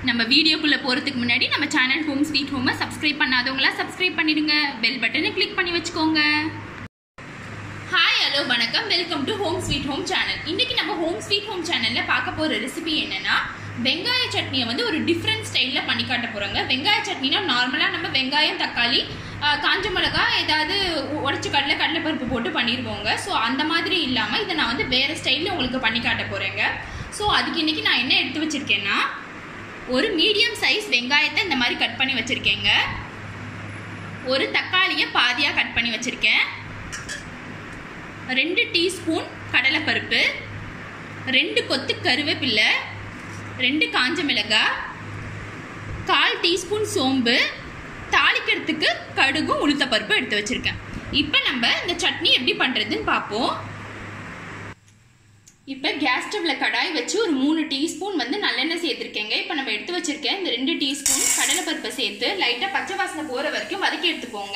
நம்ம வீடியோக்குள்ளே போகிறதுக்கு முன்னாடி நம்ம சேனல் ஹோம் ஸ்வீட் ஹோமை சப்ஸ்கிரைப் பண்ணாதவங்களா சப்ஸ்கிரைப் பண்ணிடுங்க பெல் பட்டனை கிளிக் பண்ணி வச்சுக்கோங்க ஹாய் ஹலோ வணக்கம் welcome to home sweet home channel இன்னைக்கு நம்ம ஹோம் ஸ்வீட் ஹோம் சேனலில் பார்க்க போகிற ரெசிபி என்னன்னா வெங்காய சட்னியை வந்து ஒரு டிஃப்ரெண்ட் ஸ்டைலில் பண்ணி காட்ட போகிறாங்க வெங்காய சட்னினா நார்மலாக நம்ம வெங்காயம் தக்காளி ஆஹ், காஞ்ச மிளகா ஏதாவது உடச்சி கடலை கடலைப்பருப்பு போட்டு பண்ணிடுவோங்க ஸோ அந்த மாதிரி இல்லாமல் இதை நான் வந்து வேறு ஸ்டைலில் உங்களுக்கு பண்ணி காட்ட போகிறேங்க ஸோ அதுக்கு இன்னைக்கு நான் என்ன எடுத்து வச்சுருக்கேன்னா ஒரு மீடியம் சைஸ் வெங்காயத்தை இந்த மாதிரி கட் பண்ணி வச்சுருக்கேங்க ஒரு தக்காளியை பாதியாக கட் பண்ணி வச்சுருக்கேன் ரெண்டு டீஸ்பூன் கடலைப்பருப்பு ரெண்டு கொத்து கருவேப்பில்லை ரெண்டு காஞ்ச மிளகாய் கால் டீஸ்பூன் சோம்பு தாளிக்கிறதுக்கு கடுகும் உளுத்தப்பருப்பு எடுத்து வச்சுருக்கேன் இப்போ நம்ம இந்த சட்னி எப்படி பண்ணுறதுன்னு பார்ப்போம் இப்போ கேஸ் ஸ்டவ்ல கடாய் வச்சு ஒரு மூணு டீஸ்பூன் வந்து நல்லெண்ணெய் சேர்த்துருக்கேங்க இப்போ நம்ம எடுத்து வச்சிருக்கேன் இந்த ரெண்டு டீஸ்பூன் கடலைப்பருப்பை சேர்த்து லைட்டாக பச்சை வாசனை போகிற வரைக்கும் வதக்கி எடுத்துக்கோங்க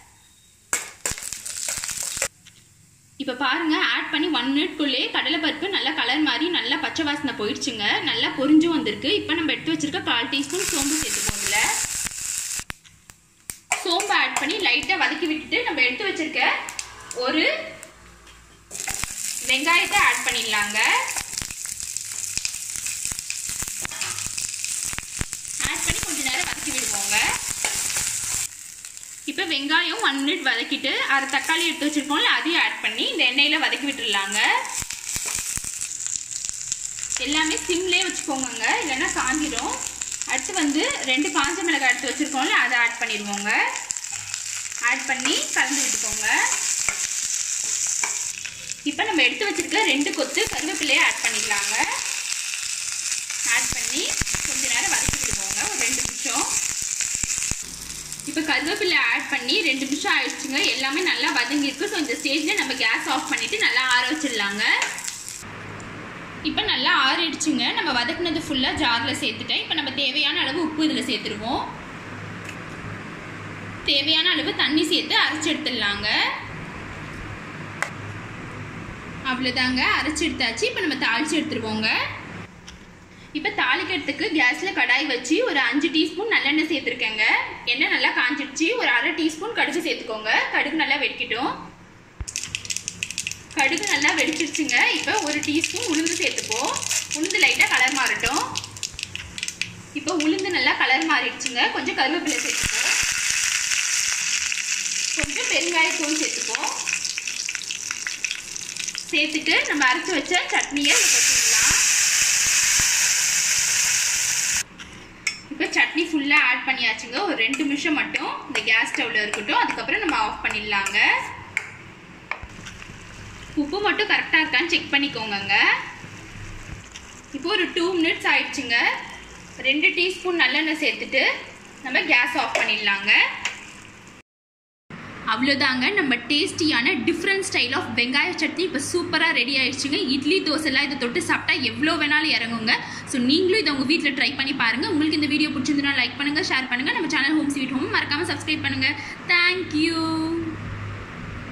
இப்போ பாருங்க ஆட் பண்ணி ஒன் மினிட்குள்ளே கடலைப்பருப்பு நல்லா கலர் மாதிரி நல்லா பச்சை வாசனை போயிடுச்சுங்க நல்லா பொரிஞ்சும் வந்திருக்கு இப்போ நம்ம எடுத்து வச்சிருக்க கால் டீஸ்பூன் சோம்பு சேர்த்துப்போம் இதில் சோம்பு ஆட் பண்ணி லைட்டாக வதக்கி விட்டுட்டு நம்ம எடுத்து வச்சிருக்க ஒரு வெங்காயத்தை ஆட் பண்ணிடலாங்க ஆட் பண்ணி கொஞ்ச நேரம் வதக்கி விடுவோங்க இப்போ வெங்காயம் ஒன் மினிட் வதக்கிட்டு அரை தக்காளி எடுத்து வச்சிருக்கோம்ல அதையும் ஆட் பண்ணி இந்த எண்ணெயில் வதக்கி விட்டுடலாங்க எல்லாமே சிம்லேயே வச்சுக்கோங்க இல்லைன்னா காஞ்சிடும் அடுத்து வந்து ரெண்டு காஞ்ச மிளகாய் எடுத்து வச்சிருக்கோம்ல அதை ஆட் பண்ணிடுவோங்க ஆட் பண்ணி கலந்து விட்டுக்கோங்க இப்போ நம்ம எடுத்து வச்சிருக்க ரெண்டு கொத்து கருவேப்பிலையை ஆட் பண்ணிக்கலாங்க ஆட் பண்ணி கொஞ்ச நேரம் வதக்கி விடுவோங்க ஒரு ரெண்டு நிமிஷம் இப்போ கருவேப்பிலை ஆட் பண்ணி ரெண்டு நிமிஷம் ஆயிடுச்சுங்க எல்லாமே நல்லா வதங்கிருக்கு ஸோ இந்த ஸ்டேஜில் நம்ம கேஸ் ஆஃப் பண்ணிவிட்டு நல்லா ஆற வச்சிடலாங்க இப்போ நல்லா ஆறிடுச்சுங்க நம்ம வதக்குனது ஃபுல்லாக ஜாரில் சேர்த்துட்டேன் இப்போ நம்ம தேவையான அளவு உப்பு இதில் சேர்த்துருவோம் தேவையான அளவு தண்ணி சேர்த்து அரைச்சி எடுத்துடலாங்க அவ்வளோதாங்க அரைச்சி எடுத்தாச்சு இப்போ நம்ம தாளிச்சு எடுத்துருவோங்க இப்போ தாளிக்கிறதுக்கு கேஸில் கடாய் வச்சு ஒரு அஞ்சு டீஸ்பூன் நல்லெண்ணெய் சேர்த்துருக்கேங்க எண்ணெய் நல்லா காஞ்சிடுச்சு ஒரு அரை டீஸ்பூன் கடுகு சேர்த்துக்கோங்க கடுகு நல்லா வெடிக்கட்டும் கடுகு நல்லா வெடிச்சிருச்சுங்க இப்போ ஒரு டீஸ்பூன் உளுந்து சேர்த்துப்போம் உளுந்து லைட்டாக கலர் மாறட்டும் இப்போ உளுந்து நல்லா கலர் மாறிடுச்சுங்க கொஞ்சம் கருவேப்பிலை சேர்த்துப்போம் கொஞ்சம் பெருங்காயத்தூள் சேர்த்துப்போம் சேர்த்துட்டு நம்ம அரைச்சி வச்ச சட்னியை இதில் கொட்டிடலாம் இப்போ சட்னி ஃபுல்லாக ஆட் பண்ணியாச்சுங்க ஒரு ரெண்டு நிமிஷம் மட்டும் இந்த கேஸ் ஸ்டவ்வில் இருக்கட்டும் அதுக்கப்புறம் நம்ம ஆஃப் பண்ணிடலாங்க உப்பு மட்டும் கரெக்டாக இருக்கான்னு செக் பண்ணிக்கோங்கங்க இப்போ ஒரு டூ மினிட்ஸ் ஆயிடுச்சுங்க ரெண்டு டீஸ்பூன் நல்லெண்ணெய் சேர்த்துட்டு நம்ம கேஸ் ஆஃப் பண்ணிடலாங்க அவ்வளோதாங்க நம்ம டேஸ்டியான டிஃப்ரெண்ட் ஸ்டைல் ஆஃப் வெங்காய சட்னி இப்போ சூப்பராக ரெடி ஆயிடுச்சுங்க இட்லி தோசைலாம் இதை தொட்டு சாப்பிட்டா எவ்வளோ வேணாலும் இறங்குங்க ஸோ நீங்களும் இதை உங்கள் வீட்டில் ட்ரை பண்ணி பாருங்கள் உங்களுக்கு இந்த வீடியோ பிடிச்சிருந்தா லைக் பண்ணுங்கள் ஷேர் பண்ணுங்கள் நம்ம சேனல் ஹோம் ஸ்வீட் ஹோம் மறக்காமல் சப்ஸ்கிரைப் பண்ணுங்கள் தேங்க்யூ